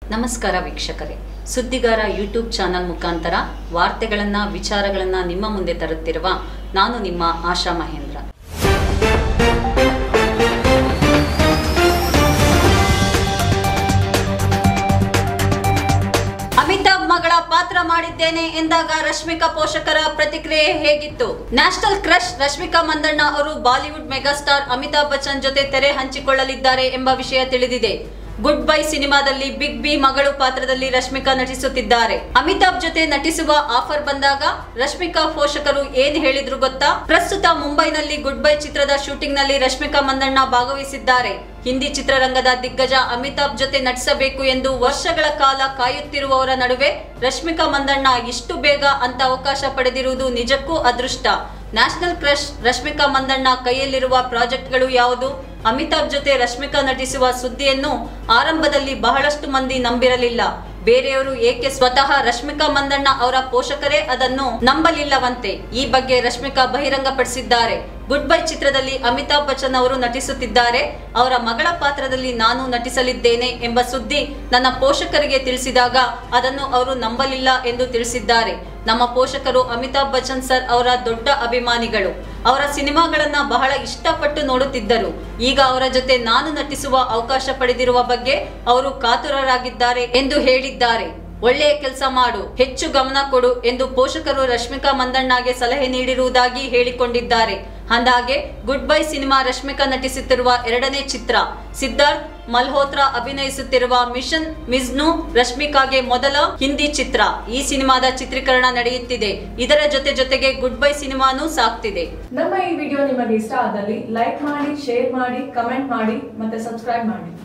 ನಮಸ್ಕಾರ ವೀಕ್ಷಕರೇ ಸುದ್ದಿಗಾರ YouTube channel ಮುಖಾಂತರ ವಾರ್ತೆಗಳನ್ನ ವಿಚಾರಗಳನ್ನ ನಿಮ್ಮ ಮುಂದೆ ತರುತ್ತಿರುವ ನಾನು ನಿಮ್ಮ ಆಶಾ ಮಹೇಂದ್ರ ಅಮಿತಾಬ್ ಮಗಳ ಪಾತ್ರ ಮಾಡಿದ್ದೇನೆ ಎಂದಾಗ ರಶ್ಮಿಕಾ ಪೋಷಕರ ಪ್ರತಿಕ್ರಿಯೆ ಹೇಗಿತ್ತು ನ್ಯಾಷನಲ್ ಕ್ರಶ್ ರಶ್ಮಿಕಾ ಮಂದಣ್ಣ ಅವರು ಬಾಲಿವುಡ್ ಮೆಗಾಸ್ಟಾರ್ ಅಮಿತಾಬ್ ಬಚ್ಚನ್ ಜೊತೆ ತೆರೆ ಹಂಚಿಕೊಳ್ಳಲಿದ್ದಾರೆ ಎಂಬ ವಿಷಯ ತಿಳಿದಿದೆ ಗುಡ್ ಬೈ ಸಿನಿಮಾದಲ್ಲಿ ಬಿಗ್ ಬಿ ಮಗಳು ಪಾತ್ರದಲ್ಲಿ ರಶ್ಮಿಕಾ ನಟಿಸುತ್ತಿದ್ದಾರೆ ಅಮಿತಾಬ್ ಜೊತೆ ನಟಿಸುವ ಆಫರ್ ಬಂದಾಗ ರಶ್ಮಿಕಾ ಪೋಷಕರು ಏನ್ ಹೇಳಿದ್ರು ಗೊತ್ತಾ ಪ್ರಸ್ತುತ ಮುಂಬೈನಲ್ಲಿ ಗುಡ್ ಬೈ ಚಿತ್ರದ ಶೂಟಿಂಗ್ ನಲ್ಲಿ ರಶ್ಮಿಕಾ ಮಂದಣ್ಣ ಭಾಗವಹಿಸಿದ್ದಾರೆ ಹಿಂದಿ ಚಿತ್ರರಂಗದ ದಿಗ್ಗಜ ಅಮಿತಾಬ್ ಜೊತೆ ನಟಿಸಬೇಕು ಎಂದು ವರ್ಷಗಳ ಕಾಲ ಕಾಯುತ್ತಿರುವವರ ನಡುವೆ ರಶ್ಮಿಕಾ ಮಂದಣ್ಣ ಇಷ್ಟು ಬೇಗ ಅಂತ ಅವಕಾಶ ಪಡೆದಿರುವುದು ನಿಜಕ್ಕೂ ಅದೃಷ್ಟ ನ್ಯಾಷನಲ್ ಕ್ರಶ್ ರಶ್ಮಿಕಾ ಮಂದಣ್ಣ ಕೈಯಲ್ಲಿರುವ ಪ್ರಾಜೆಕ್ಟ್ಗಳು ಯಾವುದು ಅಮಿತಾಬ್ ಜೊತೆ ರಶ್ಮಿಕಾ ನಟಿಸುವ ಸುದ್ದಿಯನ್ನು ಆರಂಭದಲ್ಲಿ ಬಹಳಷ್ಟು ಮಂದಿ ನಂಬಿರಲಿಲ್ಲ ಬೇರೆಯವರು ಏಕೆ ಸ್ವತಃ ರಶ್ಮಿಕಾ ಮಂದಣ್ಣ ಅವರ ಪೋಷಕರೇ ಅದನ್ನು ನಂಬಲಿಲ್ಲವಂತೆ ಈ ಬಗ್ಗೆ ರಶ್ಮಿಕಾ ಬಹಿರಂಗಪಡಿಸಿದ್ದಾರೆ ಗುಡ್ ಬೈ ಚಿತ್ರದಲ್ಲಿ ಅಮಿತಾಬ್ ಬಚ್ಚನ್ ಅವರು ನಟಿಸುತ್ತಿದ್ದಾರೆ ಅವರ ಮಗಳ ಪಾತ್ರದಲ್ಲಿ ನಾನು ನಟಿಸಲಿದ್ದೇನೆ ಎಂಬ ಸುದ್ದಿ ನನ್ನ ಪೋಷಕರಿಗೆ ತಿಳಿಸಿದಾಗ ಅದನ್ನು ಅವರು ನಂಬಲಿಲ್ಲ ಎಂದು ತಿಳಿಸಿದ್ದಾರೆ ನಮ್ಮ ಪೋಷಕರು ಅಮಿತಾಬ್ ಬಚ್ಚನ್ ಸರ್ ಅವರ ದೊಡ್ಡ ಅಭಿಮಾನಿಗಳು ಅವರ ಸಿನಿಮಾಗಳನ್ನ ಬಹಳ ಇಷ್ಟಪಟ್ಟು ನೋಡುತ್ತಿದ್ದರು ಈಗ ಅವರ ಜೊತೆ ನಾನು ನಟಿಸುವ ಅವಕಾಶ ಪಡೆದಿರುವ ಬಗ್ಗೆ ಅವರು ಕಾತುರರಾಗಿದ್ದಾರೆ ಎಂದು ಹೇಳಿದ್ದಾರೆ ಒಳ್ಳೆಯ ಕೆಲಸ ಮಾಡು ಹೆಚ್ಚು ಗಮನ ಕೊಡು ಎಂದು ಪೋಷಕರು ರಶ್ಮಿಕಾ ಮಂದಣ್ಣಗೆ ಸಲಹೆ ನೀಡಿರುವುದಾಗಿ ಹೇಳಿಕೊಂಡಿದ್ದಾರೆ ಅಂದಾಗೆ ಗುಡ್ ಬೈ ಸಿನಿಮಾ ರಶ್ಮಿಕಾ ನಟಿಸುತ್ತಿರುವ ಎರಡನೇ ಚಿತ್ರ ಸಿದ್ಧಾರ್ಥ್ ಮಲ್ಹೋತ್ರಾ ಅಭಿನಯಿಸುತ್ತಿರುವ ಮಿಷನ್ ಮಿಜ್ನು ರಶ್ಮಿಕಾಗೆ ಮೊದಲ ಹಿಂದಿ ಚಿತ್ರ ಈ ಸಿನಿಮಾದ ಚಿತ್ರೀಕರಣ ನಡೆಯುತ್ತಿದೆ ಇದರ ಜೊತೆ ಜೊತೆಗೆ ಗುಡ್ ಬೈ ಸಿನಿಮಾನೂ ಸಾಕ್ತಿದೆ ನಮ್ಮ ಈ ವಿಡಿಯೋ ನಿಮಗೆ ಇಷ್ಟ ಆದಲ್ಲಿ ಲೈಕ್ ಮಾಡಿ ಶೇರ್ ಮಾಡಿ ಕಮೆಂಟ್ ಮಾಡಿ ಮತ್ತೆ ಸಬ್ಸ್ಕ್ರೈಬ್ ಮಾಡಿ